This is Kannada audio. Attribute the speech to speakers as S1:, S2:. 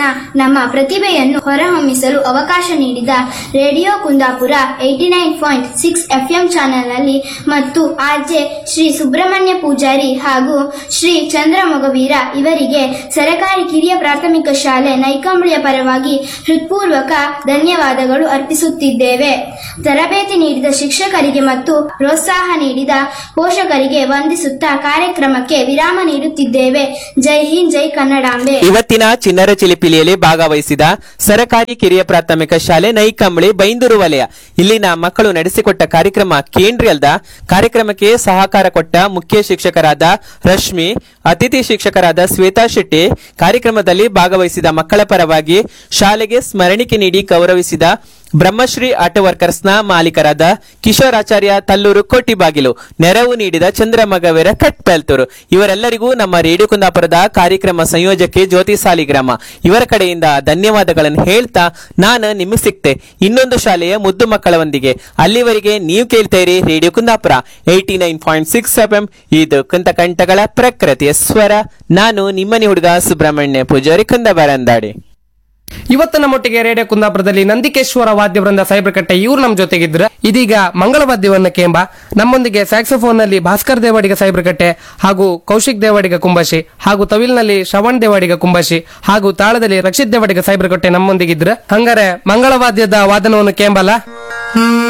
S1: ದಿನ ನಮ್ಮ ಪ್ರತಿಭೆಯನ್ನು ಹೊರಹೊಮ್ಮಿಸಲು ಅವಕಾಶ ನೀಡಿದ radio Kundapura eighty nine point six FM ಚಾನೆಲ್ನಲ್ಲಿ ಮತ್ತು ಆರ್ಜೆ ಶ್ರೀ ಸುಬ್ರಹ್ಮಣ್ಯ ಪೂಜಾರಿ ಹಾಗೂ ಶ್ರೀ ಚಂದ್ರ ಮೊಗವೀರ ಇವರಿಗೆ ಸರಕಾರಿ ಕಿರಿಯ ಪ್ರಾಥಮಿಕ ಶಾಲೆ ನೈಕಂಬಳಿಯ ಪರವಾಗಿ ಹೃತ್ಪೂರ್ವಕ ಧನ್ಯವಾದಗಳು ಅರ್ಪಿಸುತ್ತಿದ್ದೇವೆ ತರಬೇತಿ ನೀಡಿದ ಶಿಕ್ಷಕರಿಗೆ ಮತ್ತು ಪ್ರೋತ್ಸಾಹ ನೀಡಿದ ಪೋಷಕರಿಗೆ ವಂದಿಸುತ್ತಾ ಕಾರ್ಯಕ್ರಮಕ್ಕೆ ವಿರಾಮ ನೀಡುತ್ತಿದ್ದೇವೆ ಜೈ ಹಿಂದ್ ಜೈ ಕನ್ನಡಾಂಬೆ
S2: ಇವತ್ತಿನ ಚಿನ್ನರ ಚಿಲಿಪಿಲಿಯಲ್ಲಿ ಭಾಗವಹಿಸಿದ ಸರಕಾರಿ ಕಿರಿಯ ಪ್ರಾಥಮಿಕ ಶಾಲೆ ನೈಕಂಬಳಿ ಬೈಂದೂರು ವಲಯ ಇಲ್ಲಿನ ಮಕ್ಕಳು ನಡೆಸಿಕೊಟ್ಟ ಕಾರ್ಯಕ್ರಮ ಕೇಂದ್ರೀಯಲ್ದ ಕಾರ್ಯಕ್ರಮಕ್ಕೆ ಸಹಕಾರ ಕೊಟ್ಟ ಮುಖ್ಯ ಶಿಕ್ಷಕರಾದ ರಶ್ಮಿ ಅತಿಥಿ ಶಿಕ್ಷಕರಾದ ಶ್ವೇತಾ ಶೆಟ್ಟಿ ಕಾರ್ಯಕ್ರಮದಲ್ಲಿ ಭಾಗವಹಿಸಿದ ಮಕ್ಕಳ ಪರವಾಗಿ ಶಾಲೆಗೆ ಸ್ಮರಣಿಕೆ ನೀಡಿ ಗೌರವಿಸಿದ ಬ್ರಹ್ಮಶ್ರೀ ಆಟೋ ವರ್ಕರ್ಸ್ನ ಮಾಲೀಕರಾದ ಕಿಶೋರಾಚಾರ್ಯ ತಲ್ಲೂರು ಕೋಟಿಬಾಗಿಲು ನೆರವು ನೀಡಿದ ಚಂದ್ರಮಗವೀರ ಕಟ್ಪೆಲ್ತೂರು ಇವರೆಲ್ಲರಿಗೂ ನಮ್ಮ ರೇಡಿಯೋ ಕುಂದಾಪುರದ ಕಾರ್ಯಕ್ರಮ ಸಂಯೋಜಕಿ ಜ್ಯೋತಿ ಸಾಲಿಗ್ರಾಮ ಇವರ ಕಡೆಯಿಂದ ಧನ್ಯವಾದಗಳನ್ನು ಹೇಳ್ತಾ ನಾನು ನಿಮಗೆ ಸಿಕ್ತೆ ಇನ್ನೊಂದು ಶಾಲೆಯ ಮುದ್ದು ಮಕ್ಕಳೊಂದಿಗೆ ಅಲ್ಲಿವರೆಗೆ ನೀವು ಕೇಳ್ತೇರಿ radio Kundapura eighty nine point six F M ಇದು ಕುಂತಕಂಠಗಳ ಪ್ರಕೃತಿಯ ಸ್ವರ ನಾನು ನಿಮ್ಮನೆ ಹುಡುಗ ಸುಬ್ರಹ್ಮಣ್ಯ ಪೂಜಾರಿ ಕುಂದಬರಂದಾಡಿ
S3: ಇವತ್ತು ನಮ್ಮೊಟ್ಟಿಗೆ ರೇಡಿಯೋ ಕುಂದಾಪುರದಲ್ಲಿ ನಂದಿಕೇಶ್ವರ ವಾದ್ಯವೃಂದ ಸೈಬರ್ ಕಟ್ಟೆ ಇವ್ರು ನಮ್ಮ ಜೊತೆಗಿದ್ರ ಇದೀಗ ಮಂಗಳ ವಾದ್ಯವನ್ನ ಕೇಂಬ ನಮ್ಮೊಂದಿಗೆ ಸ್ಯಾಕ್ಸೋಫೋನ್ ನಲ್ಲಿ ಭಾಸ್ಕರ್ ದೇವಾಡಿಗ ಸೈಬರ್ ಕಟ್ಟೆ ಹಾಗೂ ಕೌಶಿಕ್ ದೇವಾಡಿಗ ಕುಂಬಶಿ ಹಾಗೂ ತವಿಲ್ನಲ್ಲಿ ಶ್ರವಣ್ ದೇವಾಡಿಗ ಕುಂಬಶಿ ಹಾಗೂ ತಾಳದಲ್ಲಿ ರಕ್ಷಿತ್ ದೇವಾಡಿಗ ಸೈಬರ್ ಕಟ್ಟೆ ನಮ್ಮೊಂದಿಗಿದ್ರ ಹಂಗಾರೆ ಮಂಗಳ ವಾದ್ಯದ ವಾದನವನ್ನು ಕೇಂಬಲ್ಲ